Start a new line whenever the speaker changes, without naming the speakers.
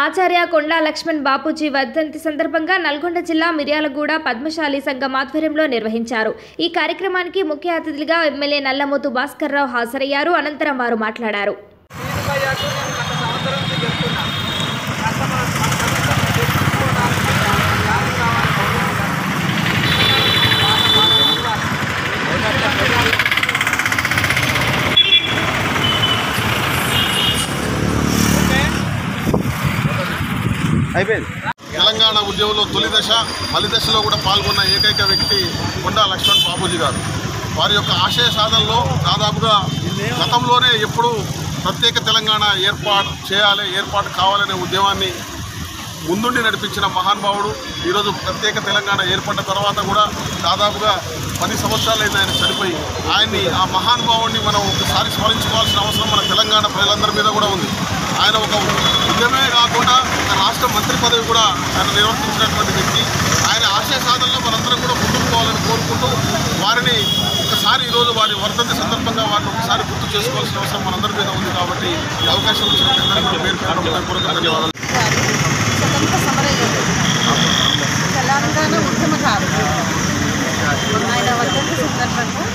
ఆచార్య కొండా లక్ష్మణ్ బాపూజీ వర్ధంతి సందర్భంగా నల్గొండ జిల్లా మిర్యాలగూడ పద్మశాలి సంఘం ఆధ్వర్యంలో నిర్వహించారు ఈ కార్యక్రమానికి ముఖ్య అతిథులుగా ఎమ్మెల్యే నల్లమోతు భాస్కర్ రావు హాజరయ్యారు అనంతరం వారు మాట్లాడారు
దీనిపయ్యాకు నేను గత సంవత్సరం నుంచి చెప్తున్నా కస్టమర్ మన కస్టమర్ తెచ్చుకోవడానికి న్యాయం కావాలి గౌరవం కావాలి.
అయిపోయింది
తెలంగాణ ఉద్యమంలో తొలి దశ మలి దశలో కూడా పాల్గొన్న ఏకైక వ్యక్తి కొండా లక్ష్మణ్ బాపూజీ గారు వారి యొక్క ఆశయ సాధనలో దాదాపుగా గతంలోనే ఎప్పుడు ప్రత్యేక తెలంగాణ ఏర్పాటు చేయాలి ఏర్పాటు కావాలనే ఉద్యమాన్ని ముందుండి నడిపించిన మహానుభావుడు ఈరోజు ప్రత్యేక తెలంగాణ ఏర్పడ్డ తర్వాత కూడా దాదాపుగా పది సంవత్సరాలైంది ఆయన చనిపోయి ఆయన్ని ఆ మహానుభావుడిని మనం ఒకసారి స్మరించుకోవాల్సిన అవసరం మన తెలంగాణ ప్రజలందరి మీద కూడా ఉంది ఆయన ఒక ఉద్యమే కాకుండా ఒక రాష్ట్ర మంత్రి పదవి కూడా ఆయన నిర్వర్తించినటువంటి వ్యక్తి ఆయన ఆశయ సాధనలో మనందరం కూడా ముందుకు పోవాలని కోరుకుంటూ వారిని ఒకసారి ఈరోజు వారి వర్ధంతి సందర్భంగా వారిని ఒకసారి గుర్తు చేసుకోవాల్సిన అవసరం మనందరి మీద ఉంది కాబట్టి ఈ అవకాశం ఇచ్చిన అందరికీ కూడా పేరు పేరున హృదయపూర్వక ధన్యవాదాలు
స్వతంత్ర సమరయోధుడు తెలంగాణ ఉద్యమకారుడు ఆయన వర్ధంతి సందర్భంగా